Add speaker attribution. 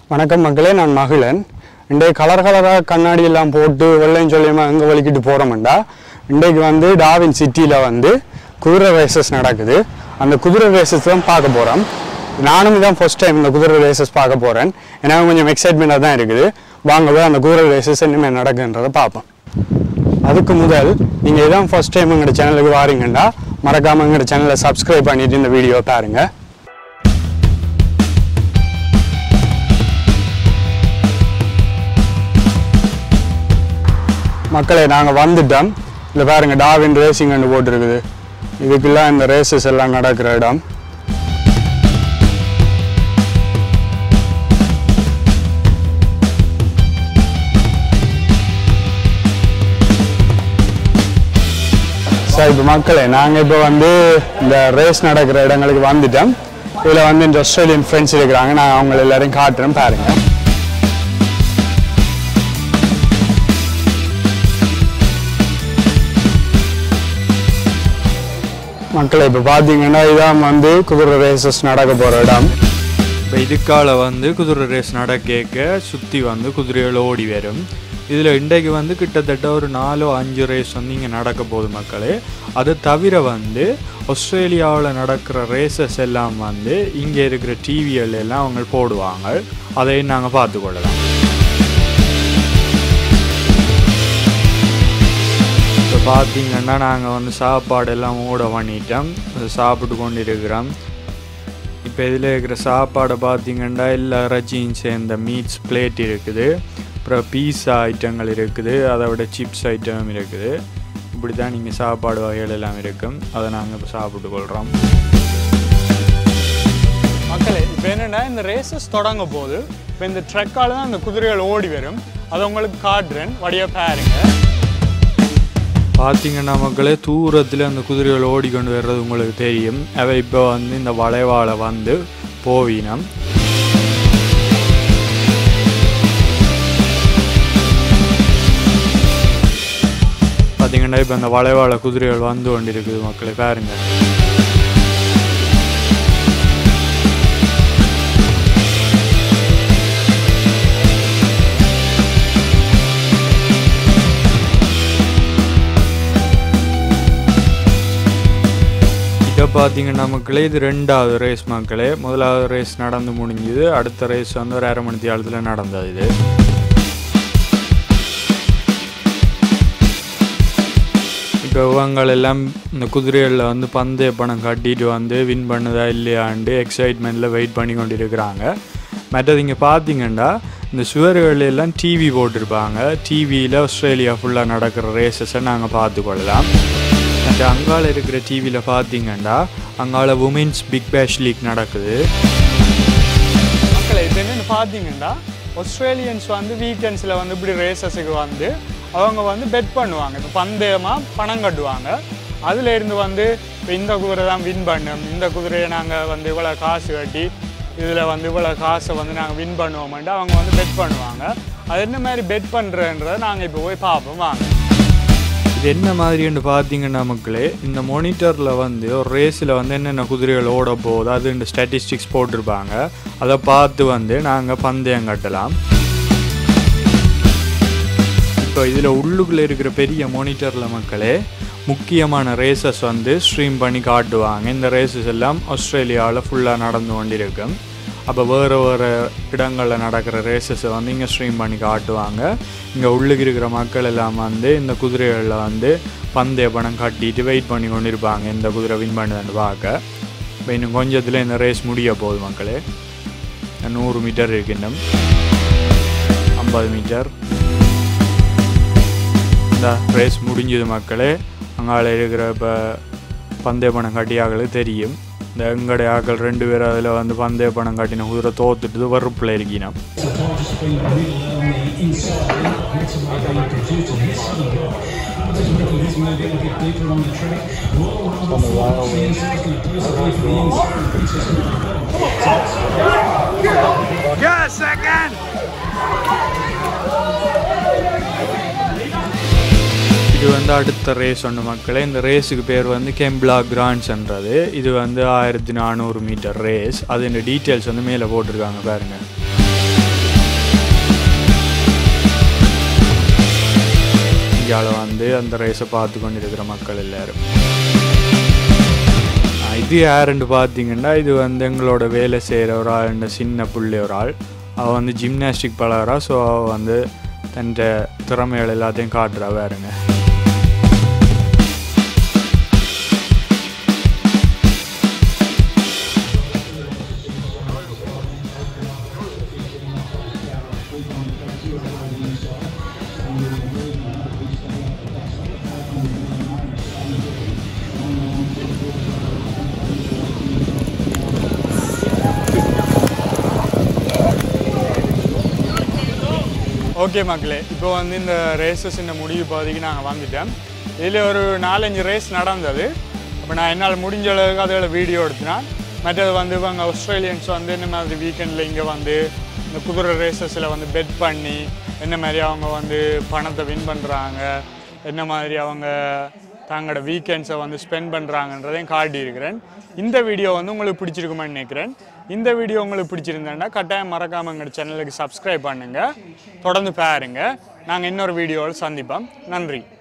Speaker 1: வணக்கம் மக்களே நான் மகிழன் இன்றைக்கு கலர் கலராக கண்ணாடி எல்லாம் போட்டு வெள்ளையும் சொல்லியமா எங்கே வலிக்கிட்டு போகிறோம்டா இன்றைக்கு வந்து டாவின் சிட்டியில் வந்து குதிரை ரேசஸ் நடக்குது அந்த குதிரை ரேசஸ் தான் பார்க்க போகிறோம் நானும் இதான் ஃபர்ஸ்ட் டைம் இந்த குதிரை ரேசஸ் பார்க்க போகிறேன் எனக்கு கொஞ்சம் எக்ஸைட்மெண்ட்டாக தான் இருக்குது வாங்க போய் அந்த குதிரை ரேசஸ் இனிமேல் நடக்குன்றதை பார்ப்போம் அதுக்கு முதல் நீங்கள் இதான் ஃபர்ஸ்ட் டைம் எங்களோட சேனலுக்கு வாரீங்கன்னா மறக்காமல் எங்களோட சேனலை சப்ஸ்கிரைப் பண்ணிட்டு இந்த வீடியோ பாருங்கள் மக்களே நாங்கள் வந்துட்டோம் இல்லை பாருங்க டாவின் ரேசிங் அண்டு போட்டிருக்குது இதுக்கெல்லாம் இந்த ரேசஸ் எல்லாம் நடக்கிற இடம் சார் இப்போ மக்களே நாங்கள் இப்போ வந்து இந்த ரேஸ் நடக்கிற இடங்களுக்கு வந்துட்டோம் இதில் வந்து இந்த ஆஸ்திரேலியன் ஃப்ரெண்ட்ஸ் இருக்கிறாங்க நான் அவங்க எல்லாரையும் காட்டுறேன் பாருங்கள் மக்களை இப்போ பார்த்தீங்கன்னா இதான் வந்து குதிரை ரேசஸ் நடக்க போகிற இடம்
Speaker 2: இப்போ இதுக்கால வந்து குதிரை ரேஸ் நடக்க சுற்றி வந்து குதிரைகள் ஓடி வரும் இதில் இன்றைக்கு வந்து கிட்டத்தட்ட ஒரு நாலோ அஞ்சு ரேஸ் வந்து இங்கே நடக்க போகுது மக்களே அது தவிர வந்து ஆஸ்திரேலியாவில் நடக்கிற ரேசஸ் எல்லாம் வந்து இங்கே இருக்கிற டிவிகள் எல்லாம் அவங்க போடுவாங்க அதையும் நாங்கள் பார்த்துக்கொள்ளலாம் இப்போ பார்த்தீங்கன்னா நாங்கள் வந்து சாப்பாடு எல்லாம் ஓட பண்ணிட்டோம் அது சாப்பிட்டு கொண்டு இருக்கிறோம் இப்போ இதில் இருக்கிற சாப்பாடை பார்த்தீங்கன்னா எல்லா இறைச்சியும் சேர்ந்த மீட்ஸ் பிளேட் இருக்குது அப்புறம் பீஸா ஐட்டங்கள் இருக்குது அதை விட சிப்ஸ் ஐட்டம் இருக்குது இப்படி தான் நீங்கள் சாப்பாடு வகைகள் எல்லாம் இருக்கும் அதை நாங்கள் இப்போ சாப்பிட்டு கொள்கிறோம்
Speaker 1: மக்களே இப்போ என்னென்னா இந்த ரேசஸ் தொடங்க போது இப்போ இந்த ட்ரக்கால தான் அந்த குதிரைகள் ஓடி வரும் அதை உங்களுக்கு காட்டுறேன் வடியா பாருங்க
Speaker 2: பார்த்தீங்கன்னா மக்களே தூரத்தில் அந்த குதிரைகள் ஓடிக்கொண்டு வர்றது உங்களுக்கு தெரியும் அவை இப்போ வந்து இந்த வளைவால வந்து போவினம் பார்த்தீங்கன்னா இப்போ அந்த வளைவால குதிரைகள் வந்து கொண்டு இருக்குது மக்களே பாருங்க இதை பார்த்தீங்கன்னா மக்களே இது ரெண்டாவது ரேஸ் மக்களே முதலாவது ரேஸ் நடந்து முடிஞ்சுது அடுத்த ரேஸ் வந்து ஒரு அரை மணி நேரத்தில் நடந்தது இது இப்போ இவங்கள் எல்லாம் இந்த குதிரைகளில் வந்து பந்தய பணம் கட்டிட்டு வந்து வின் பண்ணுதா இல்லையாண்டு எக்ஸைட்மெண்ட்டில் வெயிட் பண்ணி கொண்டு இருக்கிறாங்க மற்றது இங்கே பார்த்தீங்கன்னா இந்த சுவர்கள் எல்லாம் டிவி போட்டிருப்பாங்க டிவியில் ஆஸ்திரேலியா ஃபுல்லாக நடக்கிற ரேசஸை நாங்கள் பார்த்துக்கொள்ளலாம் மற்ற அங்கால இருக்கிற டிவியில் பார்த்தீங்கன்னா அங்கால உமன்ஸ் பிக் பேஷ் லீக் நடக்குது
Speaker 1: மக்களே இப்போ என்னென்னு பார்த்தீங்கன்னா ஆஸ்திரேலியன்ஸ் வந்து வீக்கெண்ட்ஸில் வந்து இப்படி ரேசஸுக்கு வந்து அவங்க வந்து பெட் பண்ணுவாங்க இப்போ பந்தயமாக பணம் கட்டுவாங்க அதில் இருந்து வந்து இப்போ இந்த குதிரை தான் வின் பண்ணும் இந்த குதிரையை நாங்கள் வந்து இவ்வளோ காசு கட்டி இதில் வந்து இவ்வளோ காசை வந்து நாங்கள் வின் பண்ணுவோம்ட்டு அவங்க வந்து பெட் பண்ணுவாங்க அது என்ன மாதிரி பெட் பண்ணுறன்றதை நாங்கள் இப்போ போய் பார்ப்போம் வாங்க
Speaker 2: இது என்ன மாதிரின்னு பார்த்தீங்கன்னா மக்களே இந்த மானிட்டரில் வந்து ஒரு ரேஸில் வந்து என்னென்ன குதிரைகள் ஓட போகுது அது இந்த ஸ்டாட்டிஸ்டிக்ஸ் போட்டிருப்பாங்க அதை பார்த்து வந்து நாங்கள் பந்தயம் கட்டலாம் இப்போ இதில் உள்ளுக்குள்ளே இருக்கிற பெரிய மானிட்டரில் மக்களே முக்கியமான ரேசஸ் வந்து ஸ்ட்ரீம் பண்ணி காட்டுவாங்க இந்த ரேசஸ் எல்லாம் ஆஸ்திரேலியாவில் ஃபுல்லாக நடந்து கொண்டிருக்கும் அப்போ வேறு வேறு இடங்களில் நடக்கிற ரேசஸை வந்து இங்கே ஸ்ட்ரீம் பண்ணி காட்டுவாங்க இங்கே உள்ளுக்கு இருக்கிற மக்கள் எல்லாம் வந்து இந்த குதிரைகளில் வந்து பந்தய பணம் கட்டிட்டு வெயிட் பண்ணி கொண்டிருப்பாங்க இந்த குதிரை வின் பண்ணுதுன்னு பார்க்க இப்போ இன்னும் கொஞ்சத்தில் இந்த ரேஸ் முடிய போகுது மக்களே நூறு மீட்டர் இருக்கு இன்னும் ஐம்பது மீட்டர் இந்த ரேஸ் முடிஞ்சது மக்களே அங்கால இருக்கிற இப்போ பந்தய பணம் கட்டியாக்களுக்கு தெரியும் இந்த எங்களுடைய ஆக்கள் ரெண்டு பேர் அதில் வந்து பந்தய பணம் கட்டின குதிரை தோத்துட்டு வறுப்பில் இருக்கினோம் இது வந்து அடுத்த ரேஸ் ஒன்று மக்களே இந்த ரேஸுக்கு பேர் வந்து கெம்ப்ளா கிராண்ட்ஸ்ன்றது இது வந்து ஆயிரத்தி நானூறு மீட்டர் ரேஸ் அது இந்த டீட்டெயில்ஸ் வந்து மேலே போட்டிருக்காங்க பாருங்க இங்கால வந்து அந்த ரேஸை பார்த்து கொண்டு இருக்கிற மக்கள் எல்லாரும் ஆஹ் இது யாருன்னு பார்த்தீங்கன்னா இது வந்து எங்களோட வேலை செய்கிற ஒரு ஆள் இந்த சின்ன புள்ளி ஒரு ஆள் அவள் வந்து ஜிம்னாஸ்டிக் பழகிறா ஸோ அவள் வந்து தன் திறமைகள் எல்லாத்தையும் காட்டுறா வேறுங்க ஓகே மக்களே இப்போ வந்து இந்த ரேசஸ் இந்த முடிவு பாதிக்கு நாங்கள் வந்துட்டோம் இதில் ஒரு நாலஞ்சு ரேஸ் நடந்தது அப்போ நான் என்னால் முடிஞ்ச அளவுக்கு அதில் வீடியோ எடுத்தினேன் மற்றது வந்து இவங்க ஆஸ்திரேலியன்ஸ் வந்து இந்த மாதிரி வீக்கெண்டில் இங்கே வந்து இந்த குதிரை ரேசஸில் வந்து பெட் பண்ணி என்ன மாதிரி அவங்க வந்து பணத்தை வின் பண்ணுறாங்க என்ன மாதிரி அவங்க தங்களோட வீக்கெண்ட்ஸை வந்து ஸ்பெண்ட் பண்ணுறாங்கன்றதையும் காட்டியிருக்கிறேன் இந்த வீடியோ வந்து உங்களுக்கு பிடிச்சிருக்குமான்னு நினைக்கிறேன் இந்த வீடியோ உங்களுக்கு பிடிச்சிருந்தேன்னா கட்டாயம் மறக்காமல் எங்கள் சேனலுக்கு சப்ஸ்கிரைப் பண்ணுங்கள் தொடர்ந்து பாருங்க நாங்கள் இன்னொரு வீடியோவில் சந்திப்போம் நன்றி